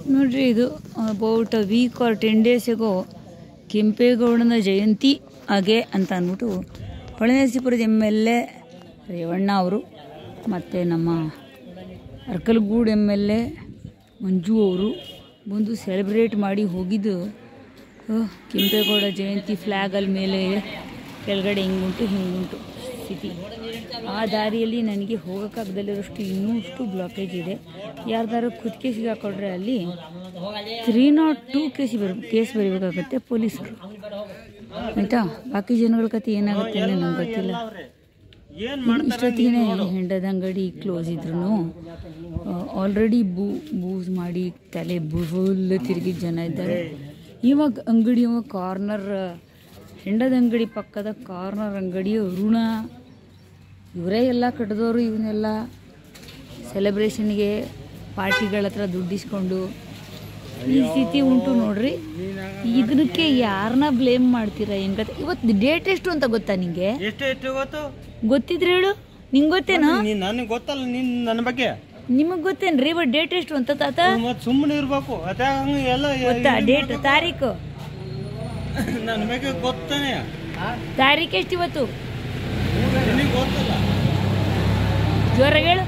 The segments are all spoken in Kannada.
ನೋಡ್ರಿ ಇದು about a week or ten days ago ಕೆಂಪೇಗೌಡನ ಜಯಂತಿ ಹಾಗೆ ಅಂತ ಅಂದ್ಬಿಟ್ಟು ಹೊಳೆನರಸೀಪುರದ ಎಮ್ ಎಲ್ ಎ ರೇವಣ್ಣ ಅವರು ಮತ್ತು ನಮ್ಮ Arkalgud M L A Manju ಅವರು ಬಂದು ಸೆಲೆಬ್ರೇಟ್ ಮಾಡಿ ಹೋಗಿದ್ದು ಅಹ್, ಕೆಂಪೇಗೌಡ ಜಯಂತಿ ಫ್ಲ್ಯಾಗಲ್ಲಿ ಮೇಲೆ ಕೆಳಗಡೆ ಹಿಂಗುಂಟು ಹಿಂಗುಂಟು ಸ್ಥಿತಿ ಆ ದಾರಿಯಲ್ಲಿ ನನಗೆ ಹೋಗೋಕ್ಕಾಗದಲ್ಲಿರೋಷ್ಟು ಇನ್ನೂ ಅಷ್ಟು ಬ್ಲಾಕೇಜ್ ಇದೆ ಯಾರ್ದಾರು ಕುತ್ತಿಗೆ ಸಿಗಾಕೊಂಡ್ರೆ ಅಲ್ಲಿ ತ್ರೀ ನಾಟ್ ಟೂ ಕೇಸ್ ಬರ್ ಕೇಸ್ ಬರೀಬೇಕಾಗತ್ತೆ ಪೊಲೀಸರು ಆಯಿತಾ ಬಾಕಿ ಜನಗಳ ಕತೆ ಏನಾಗುತ್ತೆ ಅನ್ನೋ ನಂಗೆ ಗೊತ್ತಿಲ್ಲ ಇಷ್ಟೊತ್ತಿಗೆ ಹೆಂಡದ ಅಂಗಡಿ ಕ್ಲೋಸ್ ಇದ್ರು ಆಲ್ರೆಡಿ ಬೂ ಬೂಸ್ ಮಾಡಿ ತಲೆ ಫುಲ್ ತಿರುಗಿ ಜನ ಇದ್ದಾರೆ ಇವಾಗ ಅಂಗಡಿ ಅವ ಕಾರ್ನರ್ ಹೆಂಡದ ಅಂಗಡಿ ಪಕ್ಕದ ಕಾರ್ನರ್ ಅಂಗಡಿ ಅರುಣ ಇವರೇ ಎಲ್ಲ ಕಟ್ಟಿದವರು ಇವನ್ನೆಲ್ಲ ಸೆಲೆಬ್ರೇಷನ್ಗೆ ಪಾರ್ಟಿಗಳ ಹತ್ರ ದುಡ್ಡಿಸ್ಕೊಂಡು ಈ ಸ್ಥಿತಿ ಉಂಟು ನೋಡ್ರಿ ಇದಕ್ಕೆ ಯಾರನ್ನ ಬ್ಲೇಮ್ ಮಾಡ್ತೀರಾ ಏನು ಕತೆ ಇವತ್ತು ಡೇಟ್ ಎಷ್ಟು ಅಂತ ಗೊತ್ತಾ ನಿಂಗೆ ಎಷ್ಟು ಎಷ್ಟು ಗೊತ್ತು ಗೊತ್ತಿದ್ರೆ ಹೇಳು ನಿಂಗೆ ಗೊತ್ತೇನೋ ನೀನ್ ನನಗೆ ಗೊತ್ತಲ್ಲ ನೀನ್ ನನ್ನ ಬಗ್ಗೆ ನಿಮಗೆ ಗೊತ್ತೇನ್ರಿ ಇವತ್ತು ಡೇಟ್ ಎಷ್ಟು ಅಂತ ತಾತ ಮತ್ ಸುಮ್ಮನೆ ಇರ್ಬೇಕು ಅದ ಹಂಗ ಎಲ್ಲ ಗೊತ್ತಾ ಡೇಟ್ ತಾರೀಕು ನನ್ನ ಬಗ್ಗೆ ಗೊತ್ತಾನೆ ತಾರೀಕು ಎಷ್ಟು ಇವತ್ತು ನಿನಗೆ ಗೊತ್ತಲ್ಲ ಜೋರ ಹೇಳು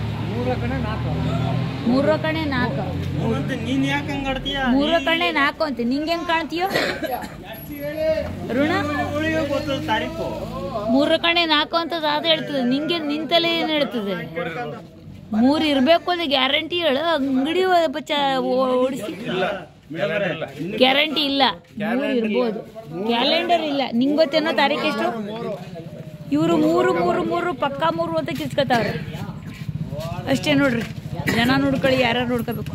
ಮೂರು ಕಣೆ ನಾಲ್ಕು ಮತ್ತೆ ನೀನ್ ಯಾಕೆ ಹಂಗ ಆಡ್ತೀಯ ಮೂರು ಕಣೆ ನಾಲ್ಕು ಅಂತ ನಿಂಗೆ ಹೆಂಗ್ ಕಾಣ್ತೀಯೋ ಋಣ ಅವಳಿಗೆ ಗೊತ್ತದ ತಾರೀಕು ಮೂರು ಕಣೆ ನಾಲ್ಕು ಅಂತ ಅದು ಹೇಳ್ತದೆ ನಿಂಗೆ ನಿನ್ ತಲೆ ಏನು ಹೇಳ್ತದೆ ಮೂರು ಇರಬೇಕು ಅಂತ ಗ್ಯಾರಂಟಿ ಹೇಳು ಅಂಗಡಿ ಬಚ್ಚ ಓಡಿಸಿ ಗ್ಯಾರಂಟಿ ಇಲ್ಲ ಮೂರು ಇರ್ಬೋದು ಕ್ಯಾಲೆಂಡರ್ ಇಲ್ಲ ನಿಂಗೆ ಗೊತ್ತೇನೋ ತಾರೀಕು ಎಷ್ಟು ಇವರು ಮೂರು ಮೂರು ಮೂರು ಪಕ್ಕಾ ಮೂರು ಅಂತ ಕಿಸ್ಕೊತಾವ್ರೆ ಅಷ್ಟೇ ನೋಡ್ರಿ ಜನ ನೋಡ್ಕೊಳ್ಳಿ ಯಾರ್ಯಾರು ನೋಡ್ಕೋಬೇಕು